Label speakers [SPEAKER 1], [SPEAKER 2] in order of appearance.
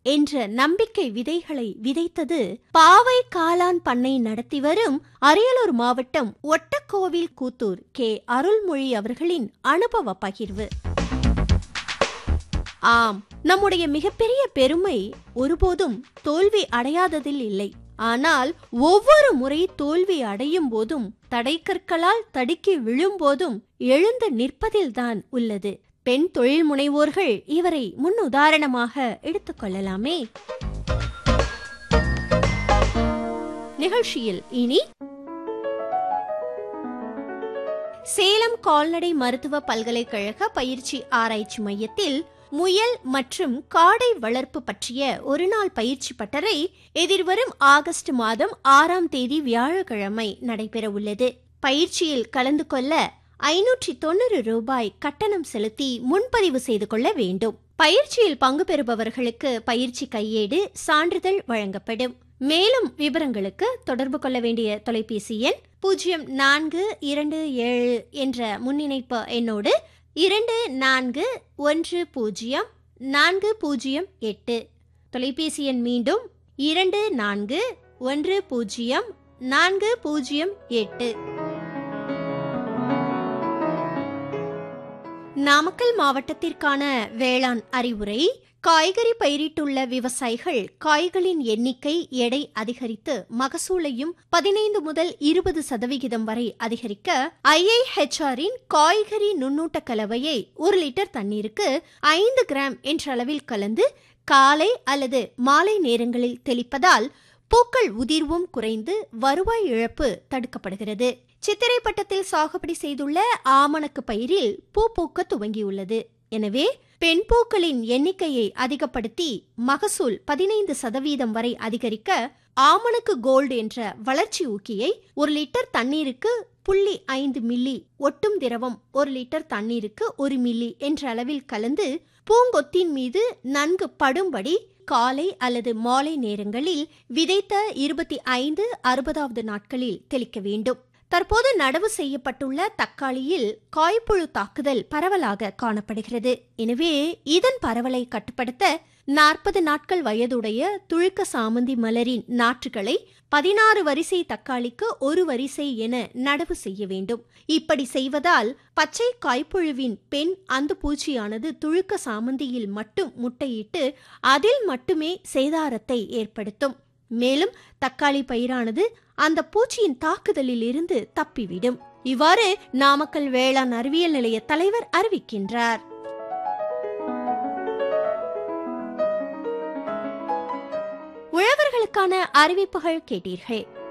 [SPEAKER 1] என்ற நம்பிக்கை விதைகளை விதைத்தது பாவை காளான் பண்ணை நடத்தி வரும் அரியலூர் மாவட்டம் ஒட்டக்கோவில் கூத்தூர் கே அருள்மொழி அவர்களின் அனுபவ பகிர்வு ஆம் நம்முடைய மிகப்பெரிய பெருமை ஒருபோதும் தோல்வி அடையாததில் இல்லை ஆனால் ஒவ்வொரு முறை தோல்வி அடையும் போதும் தடைக்கற்களால் தடுக்கி விழும்போதும் எழுந்து நிற்பதில்தான் உள்ளது பெண் தொழில் முனைவோர்கள் இவரை முன் உதாரணமாக எடுத்துக்கொள்ளலாமே நிகழ்ச்சியில் இனி சேலம் கால்நடை மருத்துவ பல்கலைக்கழக பயிற்சி ஆராய்ச்சி மையத்தில் முயல் மற்றும் காடை வளர்ப்பு பற்றிய ஒருநாள் பயிற்சி பட்டறை எதிர்வரும் ஆகஸ்ட் மாதம் ஆறாம் தேதி வியாழக்கிழமை நடைபெற உள்ளது பயிற்சியில் கலந்து கொள்ள ஐநூற்றி தொண்ணூறு ரூபாய் கட்டணம் செலுத்தி முன்பதிவு செய்து கொள்ள வேண்டும் பயிற்சியில் பங்கு பெறுபவர்களுக்கு பயிற்சி கையேடு சான்றிதழ் வழங்கப்படும் மேலும் விவரங்களுக்கு தொடர்பு கொள்ள வேண்டிய தொலைபேசி எண் பூஜ்ஜியம் நான்கு இரண்டு ஏழு என்ற முன்னிணைப்பு எண்ணோடு இரண்டு நான்கு ஒன்று பூஜ்ஜியம் நான்கு பூஜ்ஜியம் எட்டு தொலைபேசி எண் மீண்டும் இரண்டு நான்கு ஒன்று பூஜ்ஜியம் நான்கு பூஜ்ஜியம் எட்டு நாமக்கல் மாவட்டத்திற்கான வேளாண் அறிவுரை காய்கறி பயிரிட்டுள்ள விவசாயிகள் காய்களின் எண்ணிக்கை எடை அதிகரித்து மகசூலையும் பதினைந்து முதல் இருபது சதவிகிதம் வரை அதிகரிக்க ஐஐஹெச்ஆரின் காய்கறி நுண்ணூட்ட கலவையை ஒரு லிட்டர் தண்ணீருக்கு ஐந்து கிராம் என்ற அளவில் கலந்து காலை அல்லது மாலை நேரங்களில் தெளிப்பதால் பூக்கள் உதிர்வும் குறைந்து வருவாய் இழப்பு தடுக்கப்படுகிறது சித்திரை பட்டத்தில் சாகுபடி செய்துள்ள ஆமணக்கு பயிரில் பூ பூக்க துவங்கியுள்ளது எனவே பெண் பூக்களின் எண்ணிக்கையை அதிகப்படுத்தி மகசூல் பதினைந்து சதவீதம் வரை அதிகரிக்க ஆமணக்கு கோல்டு என்ற வளர்ச்சி ஊக்கியை ஒரு லிட்டர் தண்ணீருக்கு புள்ளி ஐந்து மில்லி ஒட்டும் திரவம் ஒரு லிட்டர் தண்ணீருக்கு ஒரு மில்லி என்ற அளவில் கலந்து பூங்கொத்தின் மீது நன்கு படும்படி காலை அல்லது மாலை நேரங்களில் விதைத்த இருபத்தி ஐந்து அறுபதாவது நாட்களில் தெளிக்க வேண்டும் தற்போது நடவு செய்யப்பட்டுள்ள தக்காளியில் காய்ப்புழு தாக்குதல் பரவலாக காணப்படுகிறது எனவே இதன் பரவலை கட்டுப்படுத்த நாற்பது நாட்கள் வயதுடைய துழுக்க சாமந்தி மலரின் நாற்றுகளை பதினாறு வரிசை தக்காளிக்கு ஒரு வரிசை என நடவு செய்ய வேண்டும் இப்படி செய்வதால் பச்சை காய்ப்புழுவின் பெண் அந்த பூச்சியானது துழுக்க சாமந்தியில் மட்டும் முட்டையிட்டு அதில் மட்டுமே சேதாரத்தை ஏற்படுத்தும் மேலும் தக்காளி பயிரானது அந்த பூச்சியின் தாக்குதலில் இருந்து தப்பிவிடும் இவ்வாறு நாமக்கல் வேளாண் அறிவியல் நிலைய தலைவர் அறிவிக்கின்றார் உழவர்களுக்கான அறிவிப்புகள் கேட்டீர்கள்